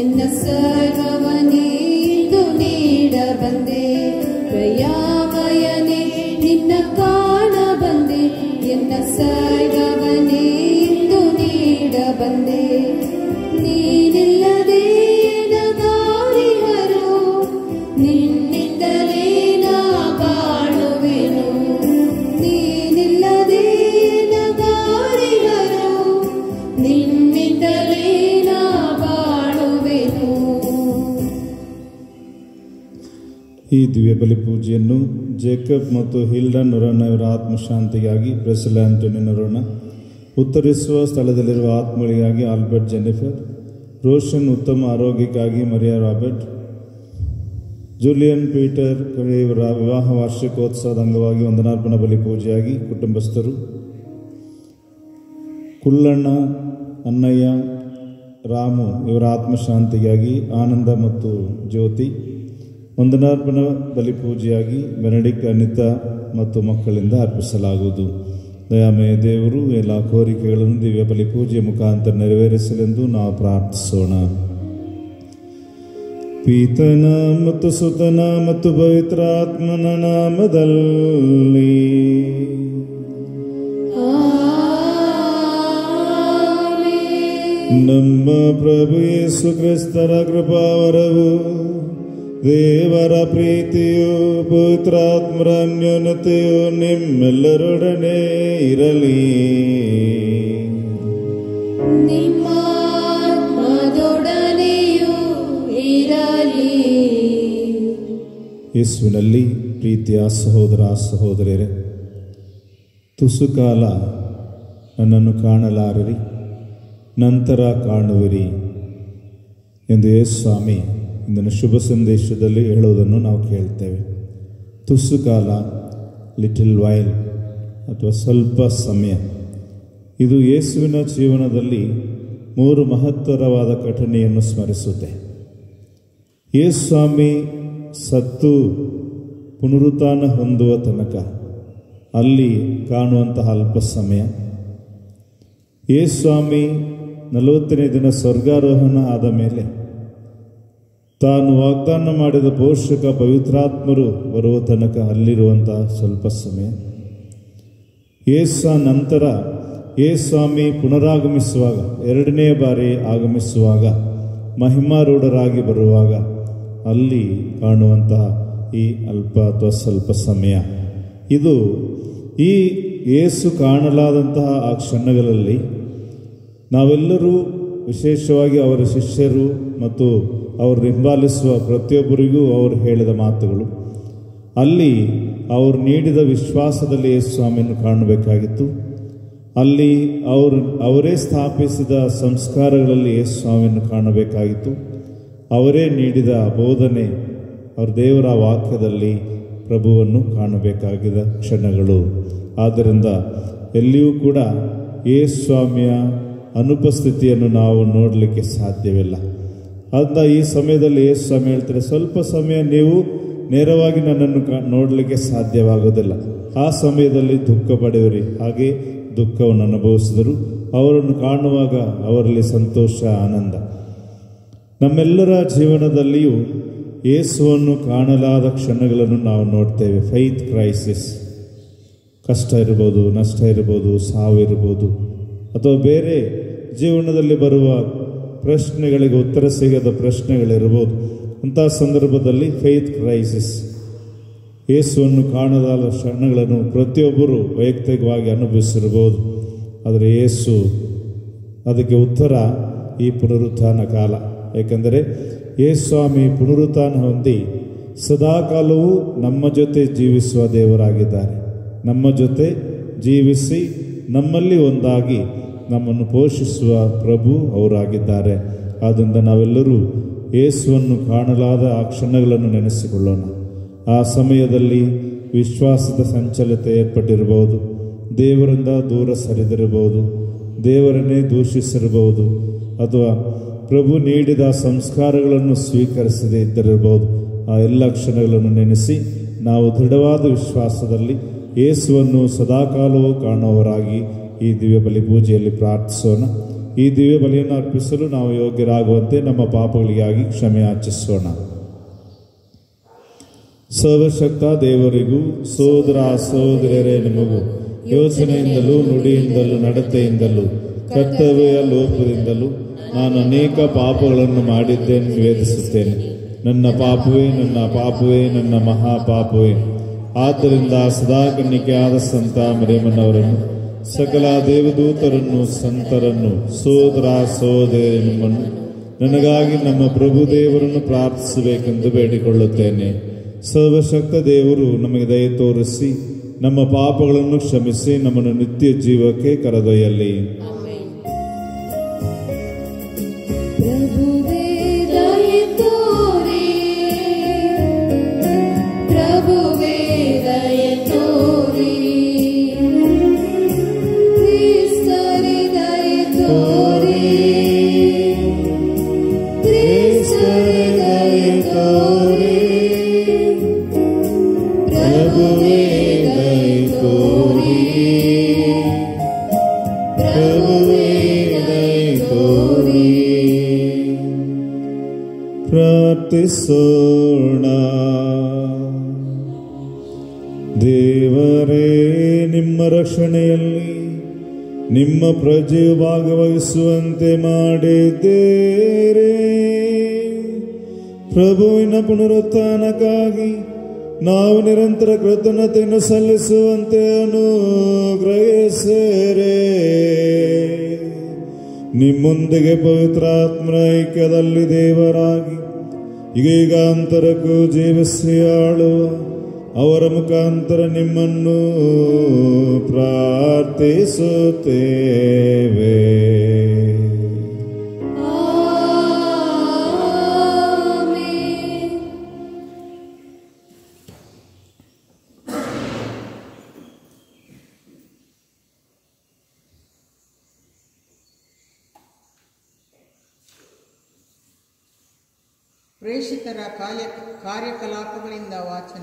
ನಿನ್ನ ಸರ್ವವನೇದು ನೀಡ ಬಂದೆ ದಯಾಮಯನೇ ನಿನ್ನ ಕಾಣ ಬಂದೆ ಎನ್ನ ಸರ್ವವನೇದು ನೀಡ ಬಂದೆ ನೀನಿಲ್ಲದೆ ನಗಾರಿಹರು ನಿನ್ನಿಂದಲೇ ನಾ ಬಾಳುವೆನು ನೀನಿಲ್ಲದೆ ನಗಾರಿಹರು ನಿನ್ನಿಂದಲೇ ನಾ ಬಾಳುವೆನು ಈ ದಿವ್ಯ ಬಲಿ ಪೂಜೆಯನ್ನು ಜೇಕಬ್ ಮತ್ತು ಹಿಲ್ಡನ್ ನೊರನ ಇವರ ಆತ್ಮಶಾಂತಿಗಾಗಿ ಬ್ರೆಸಿಲ್ ಆಂಟೋನಿ ನೊರನ ಉತ್ತರಿಸುವ ಸ್ಥಳದಲ್ಲಿರುವ ಆತ್ಮಗಳಿಗಾಗಿ ಆಲ್ಬರ್ಟ್ ಜೆನಿಫರ್ ರೋಷನ್ ಉತ್ತಮ ಆರೋಗ್ಯಕ್ಕಾಗಿ ಮರಿಯಾ ರಾಬರ್ಟ್ ಜೂಲಿಯನ್ ಪೀಟರ್ ಇವರ ವಿವಾಹ ವಾರ್ಷಿಕೋತ್ಸವದ ಅಂಗವಾಗಿ ವಂದನಾರ್ಪಣ ಬಲಿ ಪೂಜೆಯಾಗಿ ಕುಟುಂಬಸ್ಥರು ಕುಳ್ಳಣ್ಣ ಅಣ್ಣಯ್ಯ ರಾಮು ಇವರ ಆತ್ಮಶಾಂತಿಗಾಗಿ ಆನಂದ ಮತ್ತು ಜ್ಯೋತಿ ವಂದನಾರ್ಪಣ ಬಲಿ ಪೂಜೆಯಾಗಿ ಬೆನಡಿಕ್ ಅನಿತಾ ಮತ್ತು ಮಕ್ಕಳಿಂದ ಅರ್ಪಿಸಲಾಗುವುದು ದಯಾಮಯ ದೇವರು ಎಲ್ಲ ಕೋರಿಕೆಗಳನ್ನು ದಿವ್ಯ ಬಲಿ ಪೂಜೆ ಮುಖಾಂತರ ನೆರವೇರಿಸಲೆಂದು ನಾವು ಪ್ರಾರ್ಥಿಸೋಣ ಪೀತನ ಮತ್ತು ಸುತನ ಮತ್ತು ಪವಿತ್ರಾತ್ಮನ ನಾಮದಲ್ಲಿ ನಮ್ಮ ಪ್ರಭು ಯೇಸು ಕ್ರಿಸ್ತರ ಕೃಪಾವರವು ದೇವರ ಪ್ರೀತಿಯು ಪವಿತ್ರಾತ್ಮರ ಅನ್ಯೋನ್ಯತೆಯು ನಿಮ್ಮೆಲ್ಲರೊಡನೆ ಇರಲಿ ನಿಮ್ಮ ಆತ್ಮದೊಡನೆಯೂ ಇರಲಿ ಯೇಸುವಿನಲ್ಲಿ ಪ್ರೀತಿಯ ಸಹೋದರ ಸಹೋದರಿಯರೇ ತುಸು ಕಾಲ ನನ್ನನ್ನು ಕಾಣಲಾರರಿ ನಂತರ ಕಾಣುವಿರಿ ಎಂದು ಯೇಸು ಸ್ವಾಮಿ ಇಂದಿನ ಶುಭ ಸಂದೇಶದಲ್ಲಿ ಹೇಳುವುದನ್ನು ನಾವು ಕೇಳ್ತೇವೆ ತುಸು ಕಾಲ ಲಿಟಿಲ್ ವೈಲ್ ಅಥವಾ ಸ್ವಲ್ಪ ಸಮಯ ಇದು ಯೇಸುವಿನ ಜೀವನದಲ್ಲಿ ಮೂರು ಮಹತ್ತರವಾದ ಘಟನೆಯನ್ನು ಸ್ಮರಿಸುತ್ತೆ ಯೇಸು ಸ್ವಾಮಿ ಸತ್ತು ಪುನರುತ್ಥಾನ ಹೊಂದುವ ತನಕ ಅಲ್ಲಿ ಕಾಣುವಂತಹ ಅಲ್ಪ ಸಮಯ ಯೇಸು ಸ್ವಾಮಿ ನಲವತ್ತನೇ ದಿನ ಸ್ವರ್ಗಾರೋಹಣ ಆದ ಮೇಲೆ ತಾನು ವಾಗ್ದಾನ ಮಾಡಿದ ಪೋಷಕ ಪವಿತ್ರಾತ್ಮರು ಬರುವ ತನಕ ಅಲ್ಲಿರುವಂತಹ ಸ್ವಲ್ಪ ಸಮಯ ಯೇಸ ನಂತರ ಯೇಸು ಸ್ವಾಮಿ ಪುನರಾಗಮಿಸುವಾಗ ಎರಡನೇ ಬಾರಿ ಆಗಮಿಸುವಾಗ ಮಹಿಮಾರೂಢರಾಗಿ ಬರುವಾಗ ಅಲ್ಲಿ ಕಾಣುವಂತಹ ಈ ಅಲ್ಪ ಅಥವಾ ಸ್ವಲ್ಪ ಸಮಯ ಇದು ಈ ಏಸು ಕಾಣಲಾದಂತಹ ಆ ಕ್ಷಣಗಳಲ್ಲಿ ನಾವೆಲ್ಲರೂ ವಿಶೇಷವಾಗಿ ಅವರ ಶಿಷ್ಯರು ಮತ್ತು ಅವರು ಹಿಂಬಾಲಿಸುವ ಪ್ರತಿಯೊಬ್ಬರಿಗೂ ಅವರು ಹೇಳಿದ ಮಾತುಗಳು ಅಲ್ಲಿ ಅವರು ನೀಡಿದ ವಿಶ್ವಾಸದಲ್ಲಿ ಯೇಸು ಸ್ವಾಮಿಯನ್ನು ಕಾಣಬೇಕಾಗಿತ್ತು ಅಲ್ಲಿ ಅವರು ಅವರೇ ಸ್ಥಾಪಿಸಿದ ಸಂಸ್ಕಾರಗಳಲ್ಲಿ ಯೇಸು ಸ್ವಾಮಿಯನ್ನು ಕಾಣಬೇಕಾಗಿತ್ತು ಅವರೇ ನೀಡಿದ ಬೋಧನೆ ಅವ್ರ ದೇವರ ವಾಕ್ಯದಲ್ಲಿ ಪ್ರಭುವನ್ನು ಕಾಣಬೇಕಾಗಿದ್ದ ಕ್ಷಣಗಳು ಆದ್ದರಿಂದ ಎಲ್ಲಿಯೂ ಕೂಡ ಯೇಸು ಸ್ವಾಮಿಯ ಅನುಪಸ್ಥಿತಿಯನ್ನು ನಾವು ನೋಡಲಿಕ್ಕೆ ಸಾಧ್ಯವಿಲ್ಲ ಆದ್ದರಿಂದ ಈ ಸಮಯದಲ್ಲಿ ಯೇಸು ಸ್ವಾಮಿ ಹೇಳ್ತಾರೆ ಸ್ವಲ್ಪ ಸಮಯ ನೀವು ನೇರವಾಗಿ ನನ್ನನ್ನು ಕಾ ನೋಡಲಿಕ್ಕೆ ಸಾಧ್ಯವಾಗೋದಿಲ್ಲ ಆ ಸಮಯದಲ್ಲಿ ದುಃಖ ಪಡೆಯುವರಿ ಹಾಗೆ ದುಃಖವನ್ನು ಅನುಭವಿಸಿದರು ಅವರನ್ನು ಕಾಣುವಾಗ ಅವರಲ್ಲಿ ಸಂತೋಷ ಆನಂದ ನಮ್ಮೆಲ್ಲರ ಜೀವನದಲ್ಲಿಯೂ ಯೇಸುವನ್ನು ಕಾಣಲಾದ ಕ್ಷಣಗಳನ್ನು ನಾವು ನೋಡ್ತೇವೆ ಫೈತ್ ಕ್ರೈಸಿಸ್ ಕಷ್ಟ ಇರ್ಬೋದು ನಷ್ಟ ಇರ್ಬೋದು ಸಾವು ಇರ್ಬೋದು ಅಥವಾ ಬೇರೆ ಜೀವನದಲ್ಲಿ ಬರುವ ಪ್ರಶ್ನೆಗಳಿಗೆ ಉತ್ತರ ಸಿಗದ ಪ್ರಶ್ನೆಗಳಿರ್ಬೋದು ಅಂತಹ ಸಂದರ್ಭದಲ್ಲಿ ಫೈತ್ ಕ್ರೈಸಿಸ್ ಯೇಸುವನ್ನು ಕಾಣದಾದ ಕ್ಷಣಗಳನ್ನು ಪ್ರತಿಯೊಬ್ಬರು ವೈಯಕ್ತಿಕವಾಗಿ ಅನುಭವಿಸಿರ್ಬೋದು ಆದರೆ ಯೇಸು ಅದಕ್ಕೆ ಉತ್ತರ ಈ ಪುನರುತ್ಥಾನ ಕಾಲ ಏಕೆಂದರೆ ಯೇಸು ಸ್ವಾಮಿ ಪುನರುತ್ಥಾನ ಹೊಂದಿ ಸದಾಕಾಲವೂ ನಮ್ಮ ಜೊತೆ ಜೀವಿಸುವ ದೇವರಾಗಿದ್ದಾರೆ ನಮ್ಮ ಜೊತೆ ಜೀವಿಸಿ ನಮ್ಮಲ್ಲಿ ಒಂದಾಗಿ ನಮ್ಮನ್ನು ಪೋಷಿಸುವ ಪ್ರಭು ಅವರಾಗಿದ್ದಾರೆ ಆದ್ದರಿಂದ ನಾವೆಲ್ಲರೂ ಯೇಸುವನ್ನು ಕಾಣಲಾದ ಆ ಕ್ಷಣಗಳನ್ನು ನೆನೆಸಿಕೊಳ್ಳೋಣ ಆ ಸಮಯದಲ್ಲಿ ವಿಶ್ವಾಸದ ಸಂಚಲತೆ ಏರ್ಪಟ್ಟಿರಬಹುದು ದೇವರಿಂದ ದೂರ ಸರಿದಿರಬಹುದು ದೇವರನ್ನೇ ದೂಷಿಸಿರಬಹುದು ಅಥವಾ ಪ್ರಭು ನೀಡಿದ ಸಂಸ್ಕಾರಗಳನ್ನು ಸ್ವೀಕರಿಸದೇ ಇದ್ದಿರಬಹುದು ಆ ಎಲ್ಲ ಕ್ಷಣಗಳನ್ನು ನೆನೆಸಿ ನಾವು ದೃಢವಾದ ವಿಶ್ವಾಸದಲ್ಲಿ ಯೇಸುವನ್ನು ಸದಾಕಾಲವೂ ಕಾಣುವವರಾಗಿ ಈ ದಿವ್ಯ ಬಲಿ ಪೂಜೆಯಲ್ಲಿ ಪ್ರಾರ್ಥಿಸೋಣ ಈ ದಿವ್ಯ ಬಲಿಯನ್ನು ಅರ್ಪಿಸಲು ನಾವು ಯೋಗ್ಯರಾಗುವಂತೆ ನಮ್ಮ ಪಾಪಗಳಿಗಾಗಿ ಕ್ಷಮೆ ಯಾಚಿಸೋಣ ಸರ್ವಶಕ್ತ ದೇವರಿಗೂ ಸೋದರ ಸೋದರರೇ ನಿಮಗೂ ಯೋಚನೆಯಿಂದಲೂ ನುಡಿಯಿಂದಲೂ ನಡತೆಯಿಂದಲೂ ಕರ್ತವ್ಯ ಲೋಪದಿಂದಲೂ ನಾನು ಅನೇಕ ಪಾಪಗಳನ್ನು ಮಾಡಿದ್ದೇನೆ ನಿವೇದಿಸುತ್ತೇನೆ ನನ್ನ ಪಾಪವೇ ನನ್ನ ಪಾಪವೇ ನನ್ನ ಮಹಾಪಾಪವೇ ಆದ್ದರಿಂದ ಸದಾ ಕನ್ನಿಕೆಯಾದ ಸಂತ ಮರೇಮನವರನ್ನು ಸಕಲ ದೇವದೂತರನ್ನು ಸಂತರನ್ನು ಸೋದರ ಸೋದರಿ ನಿಮ್ಮನ್ನು ನನಗಾಗಿ ನಮ್ಮ ಪ್ರಭು ದೇವರನ್ನು ಪ್ರಾರ್ಥಿಸಬೇಕೆಂದು ಬೇಡಿಕೊಳ್ಳುತ್ತೇನೆ ಸರ್ವಶಕ್ತ ದೇವರು ನಮಗೆ ದಯ ತೋರಿಸಿ ನಮ್ಮ ಪಾಪಗಳನ್ನು ಕ್ಷಮಿಸಿ ನಮ್ಮನ್ನು ನಿತ್ಯ ಜೀವಕ್ಕೆ ಕರೆದೊಯ್ಯಲಿ ಪ್ರಭುವೇ ದಯೆ ತೋರಿ ಪ್ರಭುವೇ ದಯೆ ತೋರಿ ಕ್ರಿಸ್ತರೇ ದಯೆ ತೋರಿ ಕ್ರಿಸ್ತರೇ ದಯೆ ತೋರಿ ಪ್ರಭುವೇ ದಯೆ ತೋರಿ ಪ್ರಭುವೇ ದಯೆ ತೋರಿ ಪ್ರಾರ್ಥಿಸೋಣ ದೇವರೇ ನಿಮ್ಮ ರಕ್ಷಣೆಯಲ್ಲಿ ನಿಮ್ಮ ಪ್ರಜೆಯು ಭಾಗವಹಿಸುವಂತೆ ಮಾಡಿದ್ದೇರೆ ಪ್ರಭುವಿನ ಪುನರುತ್ಥಾನಕ್ಕಾಗಿ ನಾವು ನಿರಂತರ ಕೃತಜ್ಞತೆಯನ್ನು ಸಲ್ಲಿಸುವಂತೆ ಅನುಗ್ರಹಿಸೇರೆ ನಿಮ್ಮೊಂದಿಗೆ ಪವಿತ್ರಾತ್ಮನ ಐಕ್ಯದಲ್ಲಿ ದೇವರಾಗಿ ಈಗ ಅಂತರಕ್ಕೂ ಜೀವಿಸಿ ಆಳುವ ಅವರ ಮುಖಾಂತರ ನಿಮ್ಮನ್ನು ಪ್ರಾರ್ಥಿಸುತ್ತೇವೆ ಆಮೆನ್ ಪ್ರೇಷಿತರ ಕಾರ್ಯ ಕಾರ್ಯಕಲಾಪಗಳಿಂದ ವಾಚನ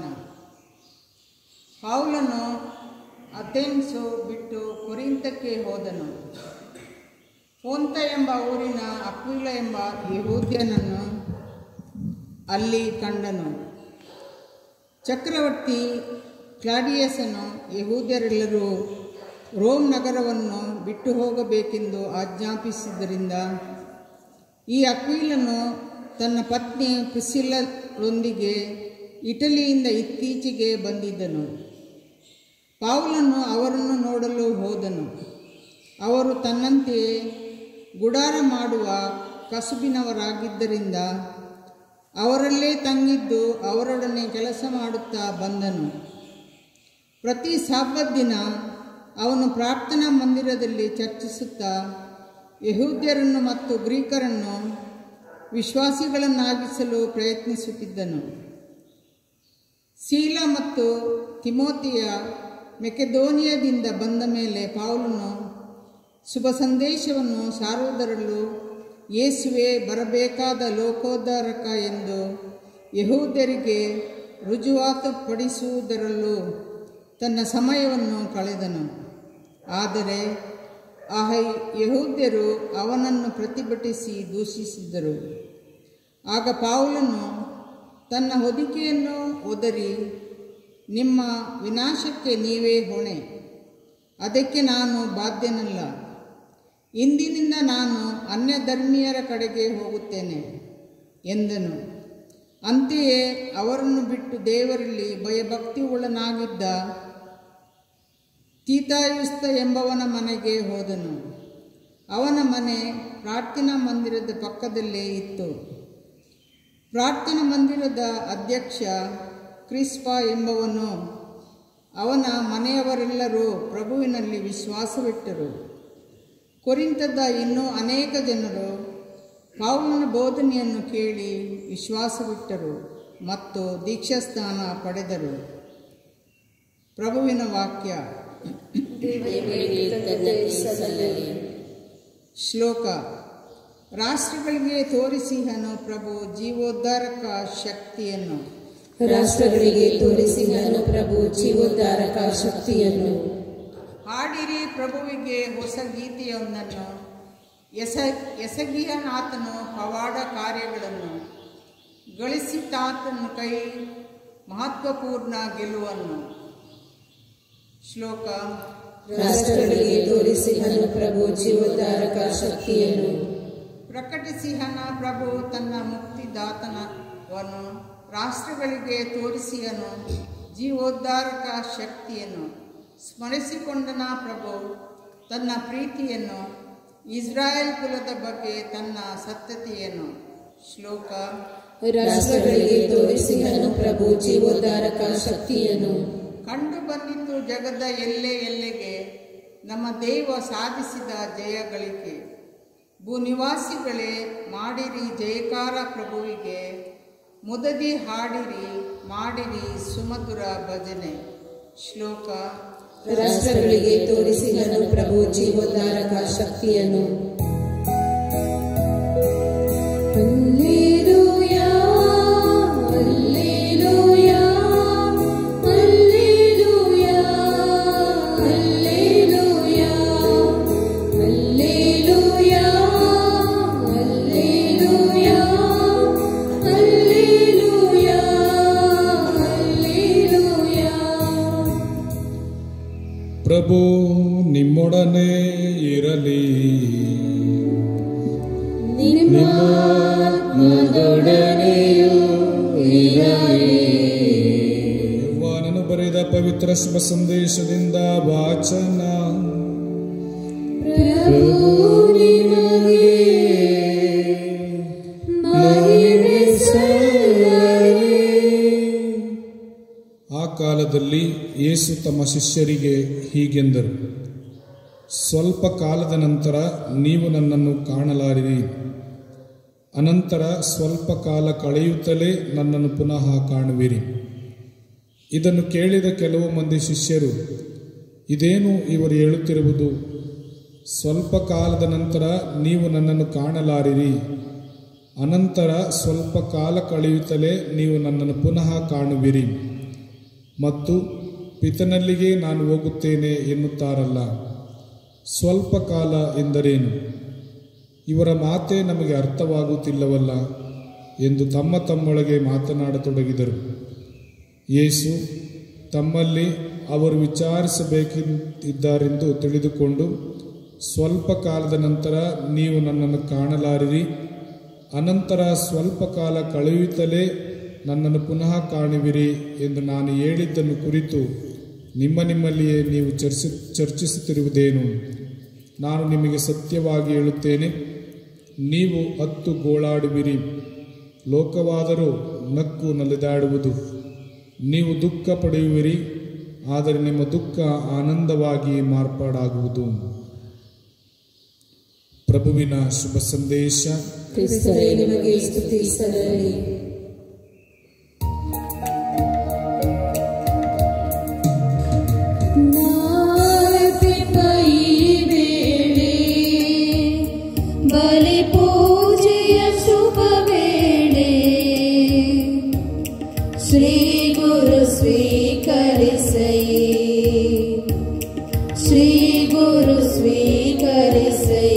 ಪೌಲನು ಅಥೆನ್ಸು ಬಿಟ್ಟು ಕೊರಿಂತಕ್ಕೆ ಹೋದನು ಫೋಂತ ಎಂಬ ಊರಿನ ಅಕ್ವಿಲ ಎಂಬ ಯಹೂದ್ಯನನ್ನು ಅಲ್ಲಿ ಕಂಡನು ಚಕ್ರವರ್ತಿ ಕ್ಲಾಡಿಯಸನು ಯಹೂದ್ಯರೆಲ್ಲರೂ ರೋಮ್ ನಗರವನ್ನು ಬಿಟ್ಟು ಹೋಗಬೇಕೆಂದು ಆಜ್ಞಾಪಿಸಿದ್ದರಿಂದ ಈ ಅಕ್ವೀಲನು ತನ್ನ ಪತ್ನಿ ಪ್ರಿಸಿಲ್ಲರೊಂದಿಗೆ ಇಟಲಿಯಿಂದ ಇತ್ತೀಚೆಗೆ ಬಂದಿದ್ದನು ಪೌಲನು ಅವರನ್ನು ನೋಡಲು ಹೋದನು ಅವರು ತನ್ನಂತೆಯೇ ಗುಡಾರ ಮಾಡುವ ಕಸುಬಿನವರಾಗಿದ್ದರಿಂದ ಅವರಲ್ಲೇ ತಂಗಿದ್ದು ಅವರೊಡನೆ ಕೆಲಸ ಮಾಡುತ್ತಾ ಬಂದನು ಪ್ರತಿ ಸಾಬ್ಬತ್ ದಿನ ಅವನು ಪ್ರಾರ್ಥನಾ ಮಂದಿರದಲ್ಲಿ ಚರ್ಚಿಸುತ್ತಾ ಯಹೂದ್ಯರನ್ನು ಮತ್ತು ಗ್ರೀಕರನ್ನು ವಿಶ್ವಾಸಿಗಳನ್ನಾಗಿಸಲು ಪ್ರಯತ್ನಿಸುತ್ತಿದ್ದನು ಶೀಲ ಮತ್ತು ತಿಮೋತಿಯ ಮೆಕೆದೋನಿಯದಿಂದ ಬಂದ ಮೇಲೆ ಪೌಲನು ಶುಭ ಸಂದೇಶವನ್ನು ಸಾರುವುದರಲ್ಲೂ ಯೇಸುವೆ ಬರಬೇಕಾದ ಲೋಕೋದ್ಧಾರಕ ಎಂದು ಯಹೂದ್ಯರಿಗೆ ರುಜುವಾತುಪಡಿಸುವುದರಲ್ಲೂ ತನ್ನ ಸಮಯವನ್ನು ಕಳೆದನು ಆದರೆ ಆ ಯಹೂದ್ಯರು ಅವನನ್ನು ಪ್ರತಿಭಟಿಸಿ ದೂಷಿಸಿದರು ಆಗ ಪೌಲನು ತನ್ನ ಹೊದಿಕೆಯನ್ನು ಒದರಿ ನಿಮ್ಮ ವಿನಾಶಕ್ಕೆ ನೀವೇ ಹೊಣೆ ಅದಕ್ಕೆ ನಾನು ಬಾಧ್ಯನಲ್ಲ ಇಂದಿನಿಂದ ನಾನು ಅನ್ಯಧರ್ಮೀಯರ ಕಡೆಗೆ ಹೋಗುತ್ತೇನೆ ಎಂದನು ಅಂತೆಯೇ ಅವರನ್ನು ಬಿಟ್ಟು ದೇವರಲ್ಲಿ ಭಯಭಕ್ತಿಯುಳ್ಳನಾಗಿದ್ದ ತೀತಾಯುಸ್ತ ಎಂಬವನ ಮನೆಗೆ ಹೋದನು ಅವನ ಮನೆ ಪ್ರಾರ್ಥನಾ ಮಂದಿರದ ಪಕ್ಕದಲ್ಲೇ ಇತ್ತು ಪ್ರಾರ್ಥನಾ ಮಂದಿರದ ಅಧ್ಯಕ್ಷ ಕ್ರಿಸ್ಪ ಎಂಬವನು ಅವನ ಮನೆಯವರೆಲ್ಲರೂ ಪ್ರಭುವಿನಲ್ಲಿ ವಿಶ್ವಾಸವಿಟ್ಟರು ಕೊರಿಂತದ ಇನ್ನೂ ಅನೇಕ ಜನರು ಪೌಲನ ಬೋಧನೆಯನ್ನು ಕೇಳಿ ವಿಶ್ವಾಸವಿಟ್ಟರು ಮತ್ತು ದೀಕ್ಷಾಸ್ನಾನ ಪಡೆದರು ಪ್ರಭುವಿನ ವಾಕ್ಯ ಶ್ಲೋಕ ರಾಷ್ಟ್ರಗಳಿಗೆ ತೋರಿಸಿಹನು ಪ್ರಭು ಜೀವೋದ್ಧಾರಕ ಶಕ್ತಿಯನ್ನು ರಾಷ್ಟ್ರಗಳಿಗೆ ತೋರಿಸಿದನು ಪ್ರಭು ಜೀವೋದ್ಧಾರಕ ಶಕ್ತಿಯನ್ನು ಹಾಡಿರಿ ಪ್ರಭುವಿಗೆ ಹೊಸ ಗೀತೆಯೊಂದನ್ನು ಎಸ ಎಸಗಿಯನಾತನು ಪವಾಡ ಕಾರ್ಯಗಳನ್ನು ಗಳಿಸಿತಾತನ ಕೈ ಮಹತ್ವಪೂರ್ಣ ಗೆಲುವನ್ನು ಶ್ಲೋಕ ರಾಷ್ಟ್ರಗಳಿಗೆ ತೋರಿಸಿದನು ಪ್ರಭು ಜೀವೋದ್ಧಾರಕ ಶಕ್ತಿಯನ್ನು ಪ್ರಕಟಿಸಿಹನ ಪ್ರಭು ತನ್ನ ಮುಕ್ತಿದಾತನವನ್ನು ರಾಷ್ಟ್ರಗಳಿಗೆ ತೋರಿಸಿಯನು ಜೀವೋದ್ಧಾರಕ ಶಕ್ತಿಯನ್ನು ಸ್ಮರಿಸಿಕೊಂಡನ ಪ್ರಭು ತನ್ನ ಪ್ರೀತಿಯನ್ನು ಇಸ್ರಾಯೇಲ್ ಕುಲದ ಬಗ್ಗೆ ತನ್ನ ಸತ್ಯತೆಯನ್ನು ಶ್ಲೋಕ ರಾಷ್ಟ್ರಗಳಿಗೆ ತೋರಿಸಿದನು ಪ್ರಭು ಜೀವೋದ್ಧಾರಕ ಶಕ್ತಿಯನ್ನು ಕಂಡು ಬಂದಿತ್ತು ಜಗದ ಎಲ್ಲೆ ಎಲ್ಲೆಗೆ ನಮ್ಮ ದೇವ ಸಾಧಿಸಿದ ಜಯಗಳಿಕೆ ಭೂನಿವಾಸಿಗಳೇ ಮಾಡಿರಿ ಜಯಕಾರ ಪ್ರಭುವಿಗೆ ಮುದದಿ ಹಾಡಿರಿ ಮಾಡಿರಿ ಸುಮಧುರ ಭಜನೆ ಶ್ಲೋಕ ರಾಷ್ಟ್ರಗಳಿಗೆ ತೋರಿಸಿದನು ಪ್ರಭು ಜೀವೋದ್ಧಾರಕ ಶಕ್ತಿಯನ್ನು hallelujah, hallelujah, hallelujah, hallelujah, hallelujah, hallelujah, hallelujah, hallelujah. ಪ್ರಭು ನಿಮ್ಮೊಡನೆ ಇರಲಿ ಯೆಹೋವನನು ಬರೆದ ಪವಿತ್ರ ಶುಭ ಸಂದೇಶದಿಂದ ವಾಚನ ಆ ಕಾಲದಲ್ಲಿ ಯೇಸು ತಮ್ಮ ಶಿಷ್ಯರಿಗೆ ಹೀಗೆಂದರು ಸ್ವಲ್ಪ ಕಾಲದ ನಂತರ ನೀವು ನನ್ನನ್ನು ಕಾಣಲಾರಿರಿ ಅನಂತರ ಸ್ವಲ್ಪ ಕಾಲ ಕಳೆಯುತ್ತಲೇ ನನ್ನನ್ನು ಪುನಃ ಕಾಣುವಿರಿ ಇದನ್ನು ಕೇಳಿದ ಕೆಲವು ಮಂದಿ ಶಿಷ್ಯರು ಇದೇನು ಇವರು ಹೇಳುತ್ತಿರುವುದು ಸ್ವಲ್ಪ ಕಾಲದ ನಂತರ ನೀವು ನನ್ನನ್ನು ಕಾಣಲಾರಿರಿ ಅನಂತರ ಸ್ವಲ್ಪ ಕಾಲ ಕಳೆಯುತ್ತಲೇ ನೀವು ನನ್ನನ್ನು ಪುನಃ ಕಾಣುವಿರಿ ಮತ್ತು ಪಿತನಲ್ಲಿಗೆ ನಾನು ಹೋಗುತ್ತೇನೆ ಎನ್ನುತ್ತಾರಲ್ಲ ಸ್ವಲ್ಪ ಕಾಲ ಎಂದರೇನು ಇವರ ಮಾತೇ ನಮಗೆ ಅರ್ಥವಾಗುತ್ತಿಲ್ಲವಲ್ಲ ಎಂದು ತಮ್ಮ ತಮ್ಮೊಳಗೆ ಮಾತನಾಡತೊಡಗಿದರು ಯೇಸು ತಮ್ಮಲ್ಲಿ ಅವರು ವಿಚಾರಿಸಬೇಕಿದ್ದಾರೆಂದು ತಿಳಿದುಕೊಂಡು ಸ್ವಲ್ಪ ಕಾಲದ ನಂತರ ನೀವು ನನ್ನನ್ನು ಕಾಣಲಾರಿರಿ ಅನಂತರ ಸ್ವಲ್ಪ ಕಾಲ ಕಳೆಯುತ್ತಲೇ ನನ್ನನ್ನು ಪುನಃ ಕಾಣುವಿರಿ ಎಂದು ನಾನು ಹೇಳಿದ್ದನ್ನು ಕುರಿತು ನಿಮ್ಮ ನಿಮ್ಮಲ್ಲಿಯೇ ನೀವು ಚರ್ಚಿ ಚರ್ಚಿಸುತ್ತಿರುವುದೇನು ನಾನು ನಿಮಗೆ ಸತ್ಯವಾಗಿ ಹೇಳುತ್ತೇನೆ ನೀವು ಹತ್ತು ಗೋಳಾಡುವಿರಿ ಲೋಕವಾದರೂ ನಕ್ಕು ನಲಿದಾಡುವುದು ನೀವು ದುಃಖ ಪಡೆಯುವಿರಿ ಆದರೆ ನಿಮ್ಮ ದುಃಖ ಆನಂದವಾಗಿ ಮಾರ್ಪಾಡಾಗುವುದು ಪ್ರಭುವಿನ ಶುಭ ಸಂದೇಶ ಕ್ರಿಸ್ತರೇ ನಿಮಗೆ ಸ್ತುತಿ ಸಲ್ಲಲಿ ಬಲಿ ಪೂಜೆಯ ಶುಭ ವೇಳೆ ಶ್ರೀ ಗುರು ಸ್ವೀಕರಿಸೈ ಶ್ರೀ ಗುರು ಸ್ವೀಕರಿಸೈ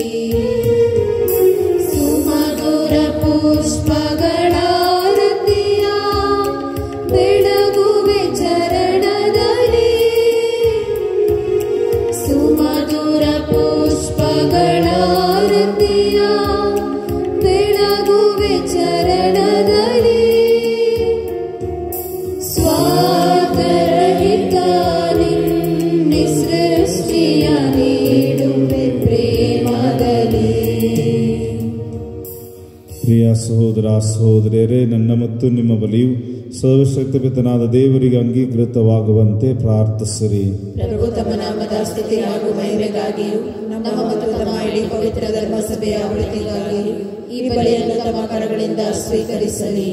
ಸುಮಧುರ ಪುಷ್ಪಗಳಾರತಿಯ ಬೆಳಗುವೆ ಚರಣದಲ್ಲಿ ಸುಮಧುರ ಪುಷ್ಪಗಳಾರತಿಯ ಬೆಳಗುವೆ ಚರಣದಲ್ಲಿ ಸ್ವಾರ್ಥರಹಿತ ನಿನ್ನೆ ಸೃಷ್ಟಿಯ ನೀಡುವೆ ಪ್ರೇಮದಲ್ಲಿ ಪ್ರಿಯ ಸಹೋದರ ಸಹೋದರಿಯರೇ ನನ್ನ ಮತ್ತು ನಿಮ್ಮ ಬಲಿಯು ಸರ್ವಶಕ್ತಿ ಪಿತನಾದ ದೇವರಿಗೆ ಅಂಗೀಕೃತವಾಗುವಂತೆ ಪ್ರಾರ್ಥಿಸಿರಿ ಪ್ರಭು ತಮ್ಮ ನಾಮದ ಸ್ತುತಿ ಹಾಗೂ ಮಹಿಮೆಗಾಗಿಯೂ ನಮ್ಮ ಮತ್ತು ತಮ್ಮ ಇಡೀ ಪವಿತ್ರ ಧರ್ಮಸಭೆಯ ಒಳಿತಿಗಾಗಿಯೂ ಈ ಬಲಿಯನ್ನು ತಮ್ಮ ಕರಗಳಿಂದ ಸ್ವೀಕರಿಸಲಿ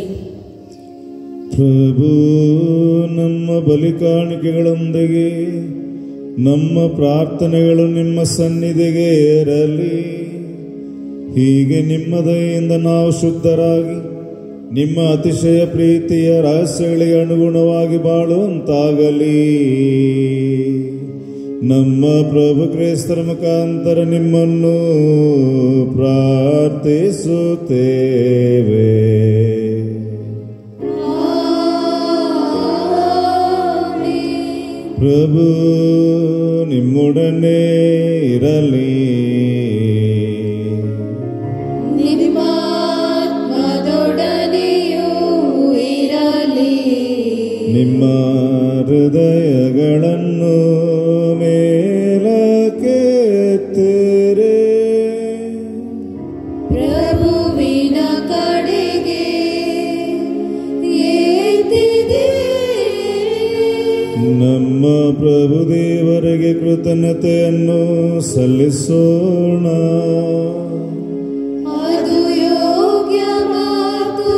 ಪ್ರಭು ನಮ್ಮ ಬಲಿ ಕಾಣಿಕೆಗಳೊಂದಿಗೆ ನಮ್ಮ ಪ್ರಾರ್ಥನೆಗಳು ನಿಮ್ಮ ಸನ್ನಿಧಿಗೆ ಏರಲಿ ಹೀಗೆ ನಿಮ್ಮ ದಯೆಯಿಂದ ನಾವು ಶುದ್ಧರಾಗಿ ನಿಮ್ಮ ಅತಿಶಯ ಪ್ರೀತಿಯ ರಹಸ್ಯಗಳಿಗೆ ಅನುಗುಣವಾಗಿ ಬಾಳುವಂತಾಗಲಿ ನಮ್ಮ ಪ್ರಭು ಕ್ರೈಸ್ತರ ಮುಖಾಂತರ ನಿಮ್ಮನ್ನು ಪ್ರಾರ್ಥಿಸುತ್ತೇವೆ ಪ್ರಭು ನಿಮ್ಮೊಡನೆ ಇರಲಿ ನಿಮ್ಮಾತ್ಮದೊಡನೆಯೂ ಇರಲಿ ನಿಮ್ಮ ಹೃದಯಗಳನ್ನು ಮೇಲಕ್ಕೆತ್ತಿರೆ ಪ್ರಭುವಿನ ಕಡೆಗೆ ಏತಿದೆ ನಮ್ಮ ಪ್ರಭು ದೇವರಿಗೆ ಕೃತಜ್ಞತೆಯನ್ನು ಸಲ್ಲಿಸೋಣ ಅದು ಯೋಗ್ಯ ಮಾತು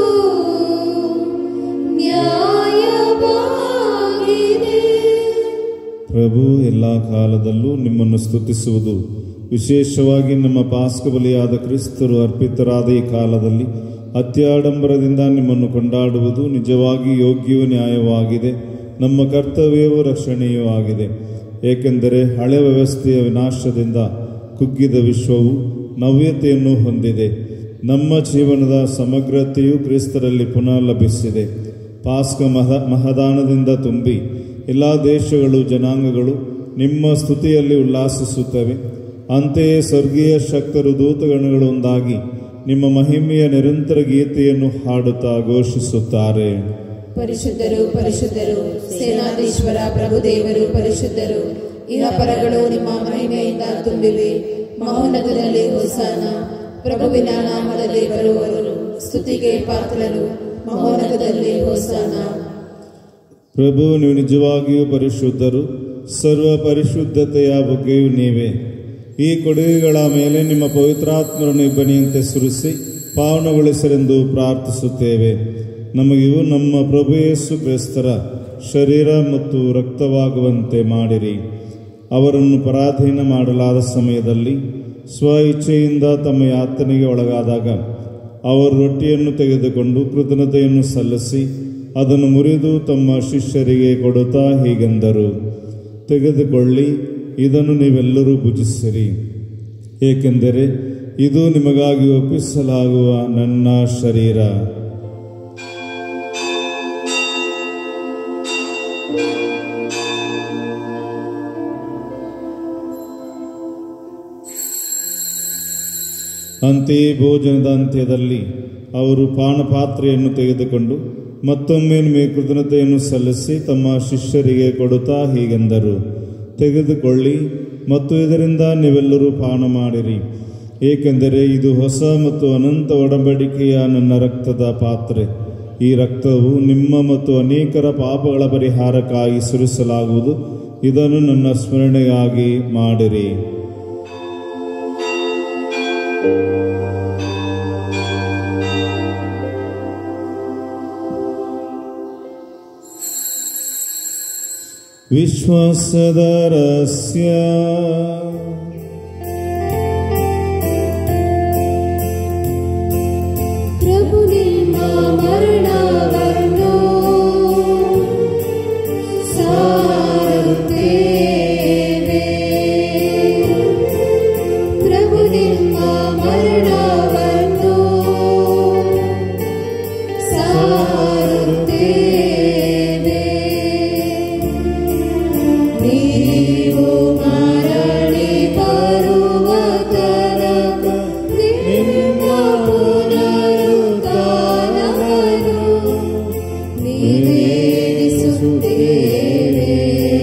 ನ್ಯಾಯವಾಗಿದೆ ಪ್ರಭು ಎಲ್ಲ ಕಾಲದಲ್ಲೂ ನಿಮ್ಮನ್ನು ಸ್ತುತಿಸುವುದು ವಿಶೇಷವಾಗಿ ನಮ್ಮ ಪಾಸ್ಕ ಬಲಿಯಾದ ಕ್ರಿಸ್ತರು ಅರ್ಪಿತರಾದ ಈ ಕಾಲದಲ್ಲಿ ಅತ್ಯಾಡಂಬರದಿಂದ ನಿಮ್ಮನ್ನು ಕೊಂಡಾಡುವುದು ನಿಜವಾಗಿ ಯೋಗ್ಯವೂ ನ್ಯಾಯವಾಗಿದೆ ನಮ್ಮ ಕರ್ತವ್ಯವೂ ರಕ್ಷಣೆಯೂ ಆಗಿದೆ ಏಕೆಂದರೆ ಹಳೆ ವ್ಯವಸ್ಥೆಯ ವಿನಾಶದಿಂದ ಕುಗ್ಗಿದ ವಿಶ್ವವು ನವ್ಯತೆಯನ್ನು ಹೊಂದಿದೆ ನಮ್ಮ ಜೀವನದ ಸಮಗ್ರತೆಯು ಕ್ರಿಸ್ತರಲ್ಲಿ ಪುನಃ ಲಭಿಸಿದೆ ಪಾಸ್ಕ ಮಹ ಮಹದಾನದಿಂದ ತುಂಬಿ ಎಲ್ಲ ದೇಶಗಳು ಜನಾಂಗಗಳು ನಿಮ್ಮ ಸ್ತುತಿಯಲ್ಲಿ ಉಲ್ಲಾಸಿಸುತ್ತವೆ ಅಂತೆಯೇ ಸ್ವರ್ಗೀಯ ಶಕ್ತರು ದೂತಗಣಗಳು ಒಂದಾಗಿ ನಿಮ್ಮ ಮಹಿಮೆಯ ನಿರಂತರ ಗೀತೆಯನ್ನು ಹಾಡುತ್ತಾ ಘೋಷಿಸುತ್ತಾರೆ ಪರಿಶುದ್ಧರು ಪರಿಶುದ್ಧರು ಸೇನಾಧೀಶ್ವರ ಪ್ರಭುದೇವರು ಪರಿಶುದ್ಧರು ಇಹ ಪರಗಳು ನಿಮ್ಮ ಮಹಿಮೆಯಿಂದ ತುಂಬಿವೆ ಮಹೋನ್ನತದಲ್ಲಿ ಹೊಸಾನ ಪ್ರಭುವಿನ ನಾಮದಲ್ಲಿ ಬರುವವರು ಸ್ತುತಿಗೆ ಪಾತ್ರರು ಮಹೋನ್ನತದಲ್ಲಿ ಹೊಸಾನ ಪ್ರಭು ನೀವು ನಿಜವಾಗಿಯೂ ಪರಿಶುದ್ಧರು ಸರ್ವ ಪರಿಶುದ್ಧತೆಯ ಬಗ್ಗೆಯೂ ನೀವೇ ಈ ಕೊಡುಗೆಗಳ ಮೇಲೆ ನಿಮ್ಮ ಪವಿತ್ರಾತ್ಮರನ್ನು ಇಬ್ಬನಿಯಂತೆ ಸುರಿಸಿ ಪಾವನಗೊಳಿಸರೆಂದು ಪ್ರಾರ್ಥಿಸುತ್ತೇವೆ ನಮಗಿವು ನಮ್ಮ ಪ್ರಭು ಯೇಸು ಕ್ರಿಸ್ತರ ಶರೀರ ಮತ್ತು ರಕ್ತವಾಗುವಂತೆ ಮಾಡಿರಿ ಅವರನ್ನು ಪರಾಧೀನ ಮಾಡಲಾದ ಸಮಯದಲ್ಲಿ ಸ್ವ ಇಚ್ಛೆಯಿಂದ ತಮ್ಮ ಯಾತನೆಗೆ ಒಳಗಾದಾಗ ಅವರು ರೊಟ್ಟಿಯನ್ನು ತೆಗೆದುಕೊಂಡು ಕೃತಜ್ಞತೆಯನ್ನು ಸಲ್ಲಿಸಿ ಅದನ್ನು ಮುರಿದು ತಮ್ಮ ಶಿಷ್ಯರಿಗೆ ಕೊಡುತ್ತಾ ಹೀಗೆಂದರು ತೆಗೆದುಕೊಳ್ಳಿ ಇದನ್ನು ನೀವೆಲ್ಲರೂ ಭುಜಿಸಿರಿ ಏಕೆಂದರೆ ಇದು ನಿಮಗಾಗಿ ಒಪ್ಪಿಸಲಾಗುವ ನನ್ನ ಶರೀರ ಅಂತೆಯೇ ಭೋಜನದ ಅಂತ್ಯದಲ್ಲಿ ಅವರು ಪಾನಪಾತ್ರೆಯನ್ನು ತೆಗೆದುಕೊಂಡು ಮತ್ತೊಮ್ಮೆ ನಿಮಗೆ ಕೃತಜ್ಞತೆಯನ್ನು ಸಲ್ಲಿಸಿ ತಮ್ಮ ಶಿಷ್ಯರಿಗೆ ಕೊಡುತ್ತಾ ಹೀಗೆಂದರು ತೆಗೆದುಕೊಳ್ಳಿ ಮತ್ತು ಇದರಿಂದ ನೀವೆಲ್ಲರೂ ಪಾನ ಮಾಡಿರಿ ಏಕೆಂದರೆ ಇದು ಹೊಸ ಮತ್ತು ಅನಂತ ಒಡಂಬಡಿಕೆಯ ನನ್ನ ರಕ್ತದ ಪಾತ್ರೆ ಈ ರಕ್ತವು ನಿಮ್ಮ ಮತ್ತು ಅನೇಕರ ಪಾಪಗಳ ಪರಿಹಾರಕ್ಕಾಗಿ ಸುರಿಸಲಾಗುವುದು ಇದನ್ನು ನನ್ನ ಸ್ಮರಣೆಗಾಗಿ ಮಾಡಿರಿ ವಿಶ್ವಾಸದ ರಹಸ್ಯ ಪ್ರಭು ನಿಮ್ಮ ಮರಣವನ್ನು ಸಾರುತ್ತೇವೆ ಪ್ರಭು ನಿಮ್ಮ ಮರಣವನ್ನು ಸಾರುತ್ತೇವೆ ನೀವು ಮರಳಿ ಬರುವ ತನಕ ನಿಮ್ಮ ಪುನರುತ್ಥಾನವನ್ನು ನಿವೇದಿಸುತ್ತೇವೆ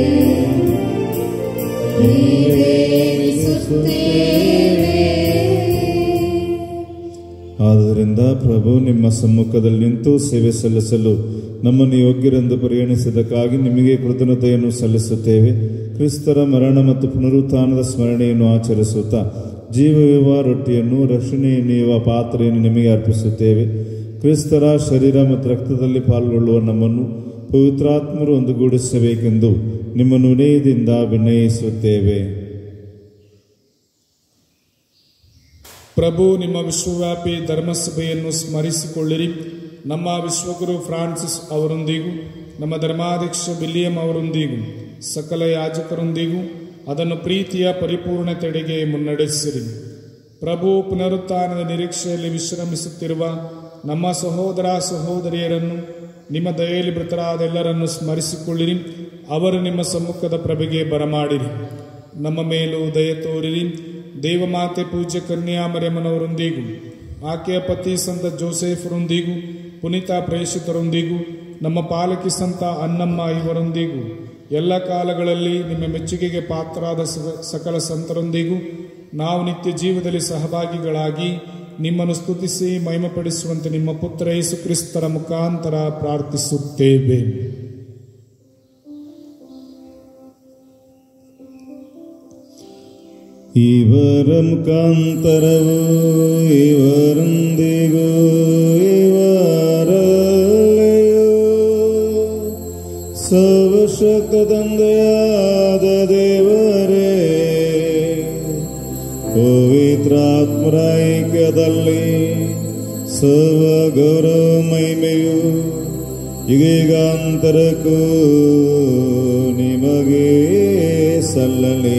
ನಿವೇದಿಸುತ್ತೇವೆ ಆದುದರಿಂದ ಪ್ರಭು ನಿಮ್ಮ ಸಮ್ಮುಖದಲ್ಲಿ ನಿಂತು ಸೇವೆ ಸಲ್ಲಿಸಲು ನಮ್ಮನ್ನು ಯೋಗ್ಯರೆಂದು ಪರಿಗಣಿಸಿದ್ದಕ್ಕಾಗಿ ನಿಮಗೆ ಕೃತಜ್ಞತೆಯನ್ನು ಸಲ್ಲಿಸುತ್ತೇವೆ ಕ್ರಿಸ್ತರ ಮರಣ ಮತ್ತು ಪುನರುತ್ಥಾನದ ಸ್ಮರಣೆಯನ್ನು ಆಚರಿಸುತ್ತಾ ಜೀವವಿವ ರೊಟ್ಟಿಯನ್ನು ರಕ್ಷಣೆಯನ್ನುವ ಪಾತ್ರೆಯನ್ನು ನಿಮಗೆ ಅರ್ಪಿಸುತ್ತೇವೆ ಕ್ರಿಸ್ತರ ಶರೀರ ಮತ್ತು ರಕ್ತದಲ್ಲಿ ಪಾಲ್ಗೊಳ್ಳುವ ನಮ್ಮನ್ನು ಪವಿತ್ರಾತ್ಮರು ಒಂದುಗೂಡಿಸಬೇಕೆಂದು ನಿಮ್ಮನ್ನು ವಿನಯದಿಂದ ವಿನಯಿಸುತ್ತೇವೆ ಪ್ರಭು ನಿಮ್ಮ ವಿಶ್ವವ್ಯಾಪಿ ಧರ್ಮಸಭೆಯನ್ನು ಸ್ಮರಿಸಿಕೊಳ್ಳಿರಿ ನಮ್ಮ ವಿಶ್ವಗುರು ಫ್ರಾನ್ಸಿಸ್ ಅವರೊಂದಿಗೂ ನಮ್ಮ ಧರ್ಮಾಧ್ಯಕ್ಷ ವಿಲಿಯಂ ಅವರೊಂದಿಗೂ ಸಕಲ ಯಾಜಕರೊಂದಿಗೂ ಅದನ್ನು ಪ್ರೀತಿಯ ಪರಿಪೂರ್ಣತೆಡೆಗೆ ಮುನ್ನಡೆಸಿರಿ ಪ್ರಭು ಪುನರುತ್ಥಾನದ ನಿರೀಕ್ಷೆಯಲ್ಲಿ ವಿಶ್ರಮಿಸುತ್ತಿರುವ ನಮ್ಮ ಸಹೋದರ ಸಹೋದರಿಯರನ್ನು ನಿಮ್ಮ ದಯೆಯಲ್ಲಿ ಮೃತರಾದ ಎಲ್ಲರನ್ನು ಸ್ಮರಿಸಿಕೊಳ್ಳಿರಿ ಅವರು ನಿಮ್ಮ ಸಮ್ಮುಖದ ಪ್ರಭೆಗೆ ಬರಮಾಡಿರಿ ನಮ್ಮ ಮೇಲೂ ದಯೆ ತೋರಿರಿ ದೇವಮಾತೆ ಪೂಜ್ಯ ಕನ್ಯಾಮರಿಯಮ್ಮನವರೊಂದಿಗೂ ಆಕೆಯ ಪತಿ ಸಂತ ಜೋಸೆಫರೊಂದಿಗೂ ಪುನೀತ ಪ್ರೇಷಿತರೊಂದಿಗೂ ನಮ್ಮ ಪಾಲಕಿ ಸಂತ ಅನ್ನಮ್ಮ ಇವರೊಂದಿಗೂ ಎಲ್ಲ ಕಾಲಗಳಲ್ಲಿ ನಿಮ್ಮ ಮೆಚ್ಚುಗೆಗೆ ಪಾತ್ರರಾದ ಸ- ಸಕಲ ಸಂತರೊಂದಿಗೂ ನಾವು ನಿತ್ಯ ಜೀವದಲ್ಲಿ ಸಹಭಾಗಿಗಳಾಗಿ ನಿಮ್ಮನ್ನು ಸ್ತುತಿಸಿ ಮಹಿಮಪಡಿಸುವಂತೆ ನಿಮ್ಮ ಪುತ್ರ ಯೇಸು ಕ್ರಿಸ್ತರ ಮುಖಾಂತರ ಪ್ರಾರ್ಥಿಸುತ್ತೇವೆ ಇವರ ಮುಖಾಂತರವು ಇವರೊಂದಿಗೂ ಇವರಲ್ಲಿಯೂ ಸರ್ವಶಕ್ತ ತಂದೆಯಾದ ದೇವರೇ ಪವಿತ್ರಾತ್ಮರ ಐಕ್ಯದಲ್ಲಿ ಸರ್ವ ಗೌರವ ಮಹಿಮೆಯು ಯುಗೀಗಾಂತರಕ್ಕೂ ನಿಮಗೆ ಸಲ್ಲಲಿ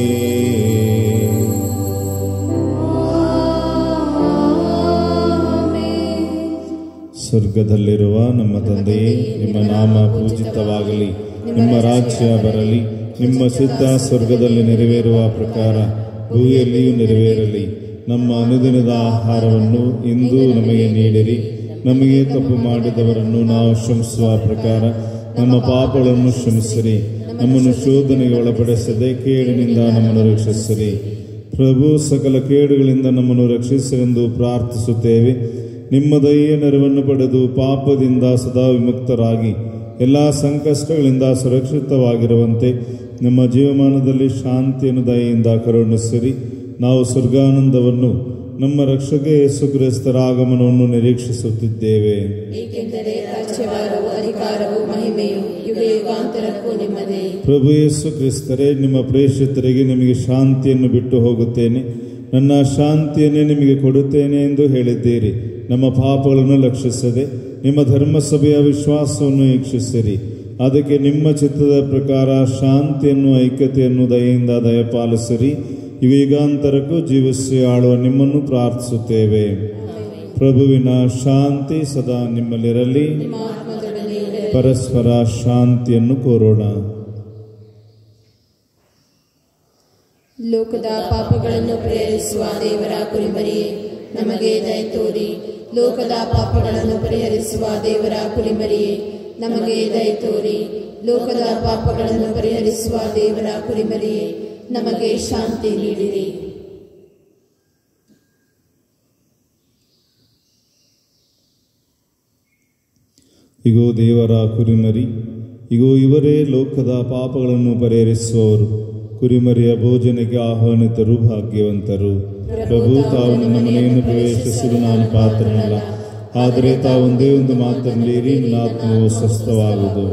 ಸ್ವರ್ಗದಲ್ಲಿರುವ ನಮ್ಮ ತಂದೆಯೇ ನಿಮ್ಮ ನಾಮ ಪೂಜಿತವಾಗಲಿ ನಿಮ್ಮ ರಾಜ್ಯ ಬರಲಿ ನಿಮ್ಮ ಚಿತ್ತ ಸ್ವರ್ಗದಲ್ಲಿ ನೆರವೇರುವ ಪ್ರಕಾರ ಭೂಮಿಯಲ್ಲಿಯೂ ನೆರವೇರಲಿ ನಮ್ಮ ಅನುದಿನದ ಆಹಾರವನ್ನು ಇಂದು ನಮಗೆ ನೀಡಿರಿ ನಮಗೆ ತಪ್ಪು ಮಾಡಿದವರನ್ನು ನಾವು ಕ್ಷಮಿಸುವ ಪ್ರಕಾರ ನಮ್ಮ ಪಾಪಗಳನ್ನು ಕ್ಷಮಿಸಿರಿ ನಮ್ಮನ್ನು ಶೋಧನೆಗೆ ಒಳಪಡಿಸದೆ ಕೇಡಿನಿಂದ ನಮ್ಮನ್ನು ರಕ್ಷಿಸಿರಿ ಪ್ರಭು ಸಕಲ ಕೇಡುಗಳಿಂದ ನಮ್ಮನ್ನು ರಕ್ಷಿಸಿರೆಂದು ಪ್ರಾರ್ಥಿಸುತ್ತೇವೆ ನಿಮ್ಮ ದಯೆಯ ನೆರವನ್ನು ಪಡೆದು ಪಾಪದಿಂದ ಸದಾ ವಿಮುಕ್ತರಾಗಿ ಎಲ್ಲ ಸಂಕಷ್ಟಗಳಿಂದ ಸುರಕ್ಷಿತವಾಗಿರುವಂತೆ ನಮ್ಮ ಜೀವಮಾನದಲ್ಲಿ ಶಾಂತಿಯನ್ನು ದಯೆಯಿಂದ ಕರುಣಿಸಿರಿ ನಾವು ಸ್ವರ್ಗಾನಂದವನ್ನು ನಮ್ಮ ರಕ್ಷಕ ಯೇಸು ಕ್ರಿಸ್ತರ ಆಗಮನವನ್ನು ನಿರೀಕ್ಷಿಸುತ್ತಿದ್ದೇವೆ ಏಕೆಂದರೆ ರಾಜ್ಯಭಾರವು ಅಧಿಕಾರವು ಮಹಿಮೆಯು ಯುಗ ಯುಗಾಂತರಕ್ಕೂ ನಿಮ್ಮದೇ ಪ್ರಭು ಯೇಸು ಕ್ರಿಸ್ತರೇ ನಿಮ್ಮ ಪ್ರೇಷಿತರಿಗೆ ನಿಮಗೆ ಶಾಂತಿಯನ್ನು ಬಿಟ್ಟು ಹೋಗುತ್ತೇನೆ ನನ್ನ ಶಾಂತಿಯನ್ನೇ ನಿಮಗೆ ಕೊಡುತ್ತೇನೆ ಎಂದು ಹೇಳಿದ್ದೀರಿ ನಮ್ಮ ಪಾಪಗಳನ್ನು ಲಕ್ಷಿಸದೆ ನಿಮ್ಮ ಧರ್ಮಸಭೆಯ ವಿಶ್ವಾಸವನ್ನು ವೀಕ್ಷಿಸಿರಿ ಅದಕ್ಕೆ ನಿಮ್ಮ ಚಿತ್ತದ ಪ್ರಕಾರ ಶಾಂತಿಯನ್ನು ಐಕ್ಯತೆಯನ್ನು ದಯೆಯಿಂದ ದಯಪಾಲಿಸಿರಿ ಇವೀಗಾಂತರಕ್ಕೂ ಜೀವಿಸಿ ಆಳುವ ನಿಮ್ಮನ್ನು ಪ್ರಾರ್ಥಿಸುತ್ತೇವೆ ಪ್ರಭುವಿನ ಶಾಂತಿ ಸದಾ ನಿಮ್ಮಲ್ಲಿರಲಿ ನಿಮ್ಮ ಆತ್ಮದೊಡನೆ ಇರಲಿ. ಪರಸ್ಪರ ಶಾಂತಿಯನ್ನು ಕೋರೋಣ ಲೋಕದ ಪಾಪಗಳನ್ನು ಪರಿಹರಿಸುವ ದೇವರ ಕುರಿಮರಿಯೇ ನಮಗೆ ದಯ ತೋರಿ ಲೋಕದ ಪಾಪಗಳನ್ನು ಪರಿಹರಿಸುವ ದೇವರ ಕುರಿಮರಿಯೇ ನಮಗೆ ದಯ ತೋರಿ ಲೋಕದ ಪಾಪಗಳನ್ನು ಪರಿಹರಿಸುವ ದೇವರ ಕುರಿಮರಿಯೇ ನಮಗೆ ಶಾಂತಿ ನೀಡಿರಿ ಇಗೋ ದೇವರ ಕುರಿಮರಿ ಇಗೋ ಇವರೇ ಲೋಕದ ಪಾಪಗಳನ್ನು ಪರಿಹರಿಸುವವರು ಕುರಿಮರಿಯ ಭೋಜನಕ್ಕೆ ಆಹ್ವಾನಿತರು ಭಾಗ್ಯವಂತರು ಪ್ರಭು ತಾವು ನನ್ನ ಮನೆಯನ್ನು ಪ್ರವೇಶಿಸಲು ನಾನು ಪಾತ್ರನಲ್ಲ ಆದರೆ ತಾವೊಂದೇ ಒಂದು ಮಾತನ್ನೀರಿ ನನ್ನ ಆತ್ಮವು ಸ್ವಸ್ಥವಾಗುವುದು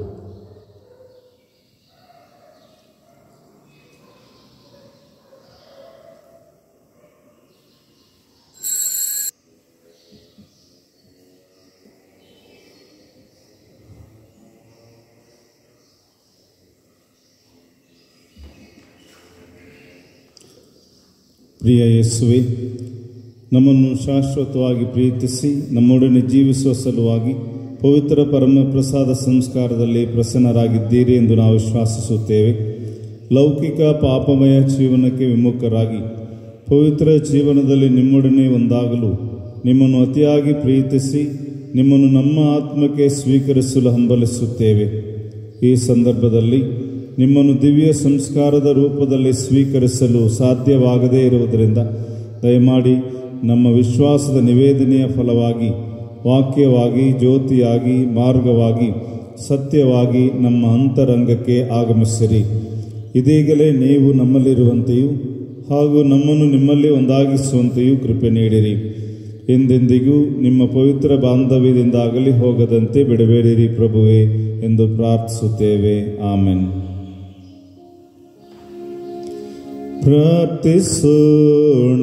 ಪ್ರಿಯ ಯೇಸುವೆ ನಮ್ಮನ್ನು ಶಾಶ್ವತವಾಗಿ ಪ್ರೀತಿಸಿ ನಮ್ಮೊಡನೆ ಜೀವಿಸುವ ಸಲುವಾಗಿ ಪವಿತ್ರ ಪರಮ ಪ್ರಸಾದ ಸಂಸ್ಕಾರದಲ್ಲಿ ಪ್ರಸನ್ನರಾಗಿದ್ದೀರಿ ಎಂದು ನಾವು ವಿಶ್ವಾಸಿಸುತ್ತೇವೆ ಲೌಕಿಕ ಪಾಪಮಯ ಜೀವನಕ್ಕೆ ವಿಮುಖರಾಗಿ ಪವಿತ್ರ ಜೀವನದಲ್ಲಿ ನಿಮ್ಮೊಡನೆ ಒಂದಾಗಲು ನಿಮ್ಮನ್ನು ಅತಿಯಾಗಿ ಪ್ರೀತಿಸಿ ನಿಮ್ಮನ್ನು ನಮ್ಮ ಆತ್ಮಕ್ಕೆ ಸ್ವೀಕರಿಸಲು ಹಂಬಲಿಸುತ್ತೇವೆ ಈ ಸಂದರ್ಭದಲ್ಲಿ ನಿಮ್ಮನ್ನು ದಿವ್ಯ ಸಂಸ್ಕಾರದ ರೂಪದಲ್ಲಿ ಸ್ವೀಕರಿಸಲು ಸಾಧ್ಯವಾಗದೇ ಇರುವುದರಿಂದ ದಯಮಾಡಿ ನಮ್ಮ ವಿಶ್ವಾಸದ ನಿವೇದನೆಯ ಫಲವಾಗಿ ವಾಕ್ಯವಾಗಿ ಜ್ಯೋತಿಯಾಗಿ ಮಾರ್ಗವಾಗಿ ಸತ್ಯವಾಗಿ ನಮ್ಮ ಅಂತರಂಗಕ್ಕೆ ಆಗಮಿಸಿರಿ ಇದೀಗಲೇ ನೀವು ನಮ್ಮಲ್ಲಿರುವಂತೆಯೂ ಹಾಗೂ ನಮ್ಮನ್ನು ನಿಮ್ಮಲ್ಲಿ ಒಂದಾಗಿಸುವಂತೆಯೂ ಕೃಪೆ ನೀಡಿರಿ ಎಂದೆಂದಿಗೂ ನಿಮ್ಮ ಪವಿತ್ರ ಬಾಂಧವ್ಯದಿಂದಾಗಲಿ ಹೋಗದಂತೆ ಬಿಡಬೇಡಿರಿ ಪ್ರಭುವೇ ಎಂದು ಪ್ರಾರ್ಥಿಸುತ್ತೇವೆ ಆಮೆನ್ ಪ್ರಾರ್ಥಿಸೋಣ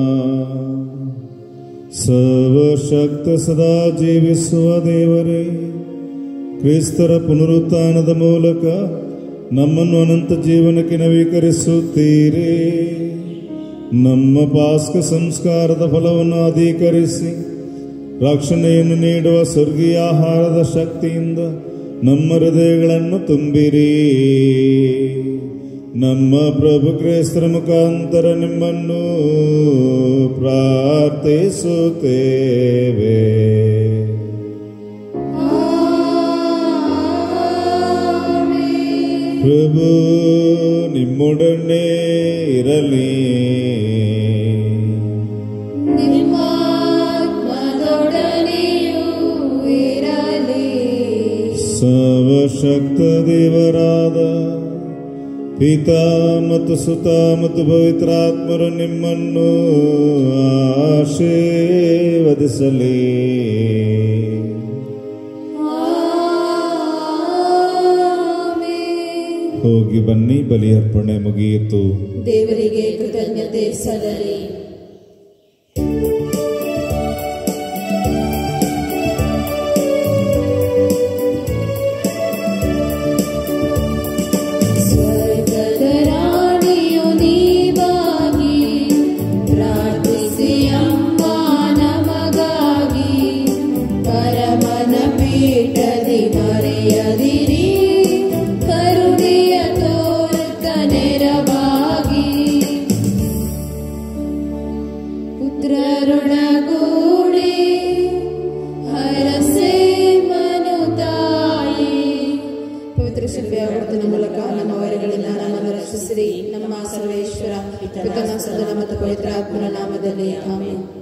ಸರ್ವಶಕ್ತ ಸದಾ ಜೀವಿಸುವ ದೇವರೇ ಕ್ರಿಸ್ತರ ಪುನರುತ್ಥಾನದ ಮೂಲಕ ನಮ್ಮನ್ನು ಅನಂತ ಜೀವನಕ್ಕೆ ನವೀಕರಿಸುತ್ತೀರಿ ನಮ್ಮ ಪಾಸ್ಕ ಸಂಸ್ಕಾರದ ಫಲವನ್ನು ಅಧಿಕರಿಸಿ ರಕ್ಷಣೆಯನ್ನು ನೀಡುವ ಸ್ವರ್ಗೀಯ ಆಹಾರದ ಶಕ್ತಿಯಿಂದ ನಮ್ಮ ಹೃದಯಗಳನ್ನು ತುಂಬಿರಿ ನಮ್ಮ ಪ್ರಭು ಕ್ರೈಸ್ತರ ಮುಖಾಂತರ ನಿಮ್ಮನ್ನು ಪ್ರಾರ್ಥಿಸುತ್ತೇವೆ ಪ್ರಭು ನಿಮ್ಮೊಡನೆ ಇರಲಿ ನಿಮ್ಮಾತ್ಮದೊಡನೆಯೂ ಇರಲಿ ಸರ್ವಶಕ್ತ ದೇವರಾದ ಪಿತಾ ಮತ್ತು ಸುತ ಮತ್ತು ಪವಿತ್ರಾತ್ಮರು ನಿಮ್ಮನ್ನು ಆಶೀರ್ವದಿಸಲಿ ಆಮೆನ್. ಹೋಗಿ ಬನ್ನಿ ಬಲಿ ಅರ್ಪಣೆ ಮುಗಿಯಿತು ದೇವರಿಗೆ ಕೃತಜ್ಞತೆ ಸಲ್ಲಲಿ ಸ್ವರ್ಗದ ರಾಣಿಯು ನೀವಾಗಿ ಪ್ರಾರ್ಥಿಸಿ ಅಮ್ಮ ನಮಗಾಗಿ ಪರಮನ ಪೀಠದಿ ಮರೆಯದಿರಿ ಕರುಣೆಯ ತೋರುತ್ತ ನೆರವಾಗಿ ಪುತ್ರರೊಡಗೂಡಿ ಹರಸೆ ಮನು ತಾಯಿ ಪವಿತ್ರ ಶಿಲ್ಪೆಯ ವರ್ತನ ಮೂಲಕ ನಮ್ಮ ವರಗಳಿಂದ ನಮ್ಮನ್ನು ರಕ್ಷಿಸಿರಿ ನಮ್ಮ ಸರ್ವೇಶ್ವರ ಪಿತನ ಸದನ ಮತ್ತು ಪವಿತ್ರ ಆತ್ಮನ ನಾಮದಲ್ಲಿ ಆಮೇಲೆ